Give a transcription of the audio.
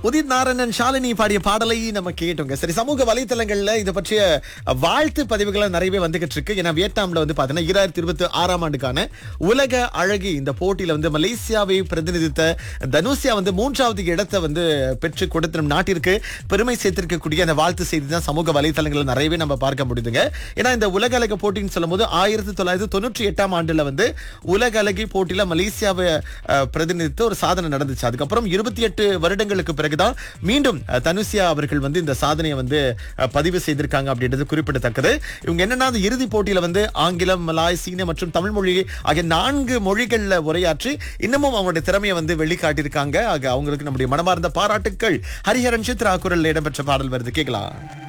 உதித் நாராயணன் ஷாலினி பாடிய பாடலை நம்ம கேட்டோங்க சரி சமூக வலைத்தளங்கள்ல இதை பற்றிய வாழ்த்து பதிவுகள் நிறையவே வந்துகிட்டு இருக்கு ஏன்னா வியட்நாம்ல வந்து பாத்தீங்கன்னா ஈராயிரத்தி இருபத்தி ஆறாம் ஆண்டுக்கான உலக அழகி இந்த போட்டியில வந்து மலேசியாவை பிரதிநிதித்த தனுஷியா வந்து மூன்றாவது இடத்தை வந்து பெற்று கொடுத்த நம் நாட்டிற்கு பெருமை சேர்த்திருக்கக்கூடிய அந்த வாழ்த்து செய்தி தான் சமூக வலைத்தளங்கள்ல நிறையவே நம்ம பார்க்க முடியுதுங்க ஏன்னா இந்த உலக அழகு போட்டின்னு சொல்லும்போது ஆயிரத்தி தொள்ளாயிரத்தி தொண்ணூற்றி எட்டாம் ஆண்டுல வந்து உலக அழகி போட்டியில மலேசியாவை அஹ், பிரதிநிதித்து ஒரு சாதனை நடந்துச்சு அதுக்கப்புறம் இருபத்தி எட்டு வருடங்களுக்கு பிறகுதான் மீண்டும் அஹ், தனுஷியா அவர்கள் வந்து இந்த சாதனையை வந்து அஹ், பதிவு செய்திருக்காங்க அப்படின்றது குறிப்பிடத்தக்கது இவங்க என்னன்னா அந்த இறுதி போட்டியில வந்து ஆங்கிலம் மலாய் சீன மற்றும் தமிழ் மொழி ஆகிய நான்கு மொழிகள்ல உரையாற்றி இன்னமும் அவங்களுடைய திறமையை வந்து வெளிக்காட்டியிருக்காங்க ஆக அவங்களுக்கு நம்முடைய மனமார்ந்த பாராட்டுக்கள் ஹரிஹரன் சித்ரா குரல்ல இடம்பெற்ற பாடல் வருது கேட்கலாம்